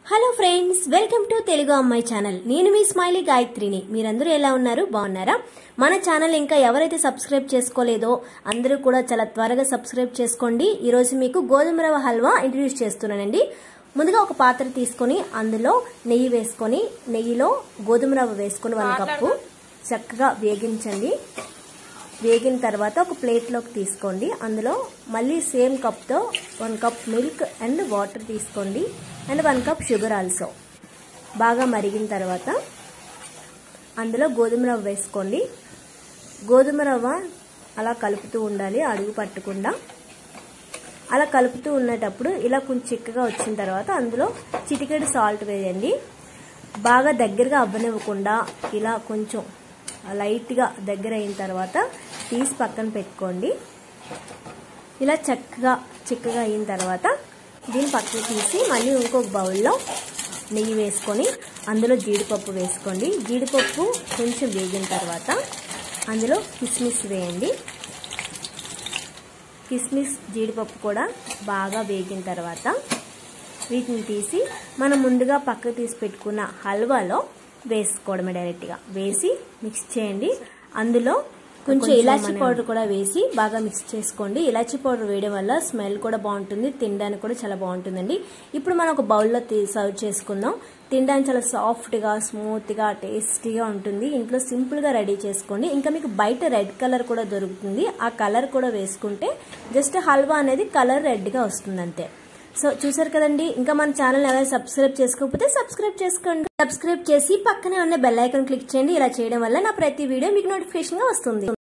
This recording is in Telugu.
hello friends welcome to Telugu Ammayi channel నేను మీ స్మైలీ గాయత్రిని మీరందరూ ఎలా ఉన్నారు బాగున్నారా మన ఛానల్ ఇంకా ఎవరైతే సబ్స్క్రైబ్ చేసుకోలేదో అందరూ కూడా చాలా త్వరగా సబ్స్క్రైబ్ చేసుకోండి ఈరోజు మీకు గోధుమ రవ్వ హల్వా ఇంట్రడ్యూస్ చేస్తున్నానండి ముందుగా ఒక పాత్ర తీసుకొని అందులో నెయ్యి వేసుకొని నెయ్యిలో గోధుమ రవ్వ వేసుకొని వన్ కప్పు చక్కగా వేగించండి వేగిన తర్వాత ఒక ప్లేట్లోకి తీసుకోండి అందులో మళ్ళీ సేమ్ కప్తో one cup milk and water తీసుకోండి and one cup sugar also బాగా మరిగిన తర్వాత అందులో గోధుమ రవ్వ వేసుకోండి గోధుమ రవ్వ అలా కలుపుతూ ఉండాలి అడుగు పట్టకుండా అలా కలుపుతూ ఉన్నటప్పుడు ఇలా కొంచెం చిక్కగా వచ్చిన తర్వాత అందులో చిటికెడు సాల్ట్ వేయండి బాగా దగ్గరగా అవ్వనివ్వకుండా ఇలా కొంచెం లైట్గా దగ్గర అయిన తర్వాత తీసి పక్కన పెట్టుకోండి ఇలా చక్కగా చిక్కగా అయిన తర్వాత దీన్ని పక్కన తీసి మళ్ళీ ఇంకొక బౌల్లో నెయ్యి వేసుకొని అందులో జీడిపప్పు వేసుకోండి జీడిపప్పు కొంచెం వేగిన తర్వాత అందులో కిస్మిస్ వేయండి కిస్మిస్ జీడిపప్పు కూడా బాగా వేగిన తర్వాత వీటిని తీసి మనం ముందుగా పక్కకు తీసి పెట్టుకున్న హల్వాలో వేసుకోవడమే డైరెక్ట్గా వేసి మిక్స్ చేయండి అందులో కొంచెం ఇలాచీ పౌడర్ కూడా వేసి బాగా మిక్స్ చేసుకోండి ఇలాచీ పౌడర్ వేయడం వల్ల స్మెల్ కూడా బాగుంటుంది తినడానికి కూడా చాలా బాగుంటుందండి ఇప్పుడు మనం ఒక బౌల్లో సర్వ్ చేసుకుందాం తినడానికి చాలా సాఫ్ట్గా స్మూత్గా టేస్టీగా ఉంటుంది ఇంట్లో సింపుల్గా రెడీ చేసుకోండి ఇంకా మీకు బయట రెడ్ కలర్ కూడా దొరుకుతుంది ఆ కలర్ కూడా వేసుకుంటే జస్ట్ హల్వా అనేది కలర్ రెడ్గా వస్తుంది అంతే సో చూసారు కదండి ఇంకా మన ఛానల్ ఎవరైనా సబ్స్క్రైబ్ చేసుకోకపోతే సబ్స్క్రైబ్ చేసుకోండి సబ్స్క్రైబ్ చేసి పక్కనే ఉన్న బెల్ ఐకాన్ క్లిక్ చేయండి ఇలా చేయడం వల్ల నా ప్రతి వీడియో మీకు నోటిఫికేషన్ గా వస్తుంది